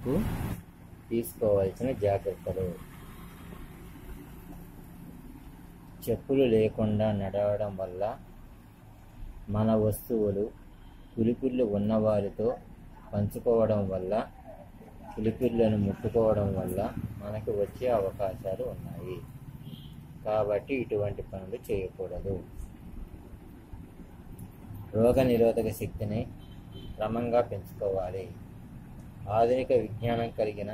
నివారణకు తీసుకోవాల్సిన జాగ్రత్తలు చెప్పులు లేకుండా నడవడం వల్ల మన వస్తువులు పులిపిల్లు ఉన్నవారితో పంచుకోవడం వల్ల పులిపిల్లను ముట్టుకోవడం వల్ల మనకు వచ్చే అవకాశాలు ఉన్నాయి కాబట్టి ఇటువంటి పనులు చేయకూడదు రోగ నిరోధక శక్తిని క్రమంగా పెంచుకోవాలి ఆధునిక విజ్ఞానం కలిగిన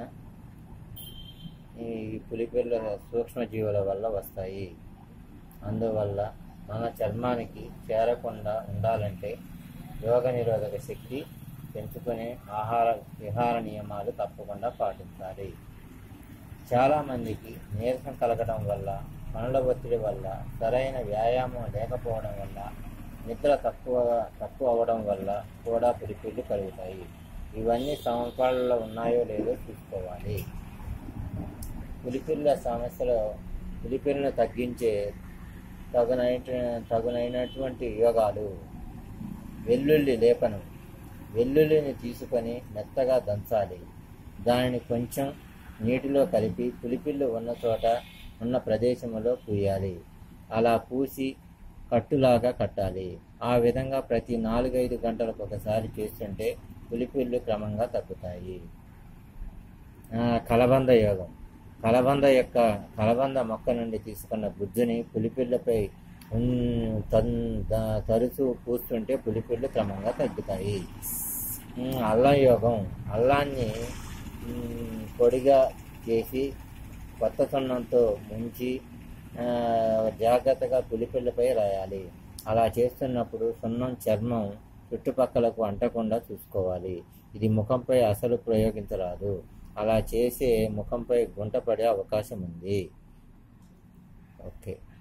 ఈ పులిపిల్ల సూక్ష్మజీవుల వల్ల వస్తాయి అందువల్ల మన చర్మానికి చేరకుండా ఉండాలంటే రోగ నిరోధక శక్తి పెంచుకునే ఆహార విహార నియమాలు తప్పకుండా పాటించాలి చాలామందికి నీరసం కలగడం వల్ల పనుల ఒత్తిడి వల్ల సరైన వ్యాయామం లేకపోవడం వల్ల నిద్ర తక్కువ తక్కువ అవ్వడం వల్ల కూడా పులిపిల్లు కలుగుతాయి ఇవన్నీ సమపాలలో ఉన్నాయో లేదో చూసుకోవాలి పులిపిల్ల సమస్యలో పులిపిల్లను తగ్గించే తగునైన తగునైనటువంటి యోగాలు వెల్లుల్లి లేపనం వెల్లుల్లిని తీసుకొని మెత్తగా దంచాలి దానిని కొంచెం నీటిలో కలిపి పులిపిల్లు ఉన్న చోట ఉన్న ప్రదేశంలో పూయాలి అలా పూసి కట్టులాగా కట్టాలి ఆ విధంగా ప్రతి నాలుగైదు గంటలకు ఒకసారి చేస్తుంటే పులిపిల్లు క్రమంగా తగ్గుతాయి ఆ, కలబంద యోగం కలబంద యొక్క కలబంద మొక్క నుండి తీసుకున్న గుజ్జుని పులిపిల్లపై ఉన్- తన్- ద- తరచూ పూస్తుంటే పులిపిల్లు క్రమంగా తగ్గుతాయి ఉమ్, అల్లం యోగం అల్లాన్ని ఉమ్, పొడిగా చేసి కొత్త సున్నంతో ముంచి ఆ, జాగ్రత్తగా పులిపిల్లపై రాయాలి అలా చేస్తున్నప్పుడు సున్నం చర్మం చుట్టుపక్కలకు అంటకుండా చూసుకోవాలి ఇది ముఖంపై అసలు ప్రయోగించరాదు అలా చేసే ముఖంపై గుంట పడే అవకాశం ఉంది ఓకే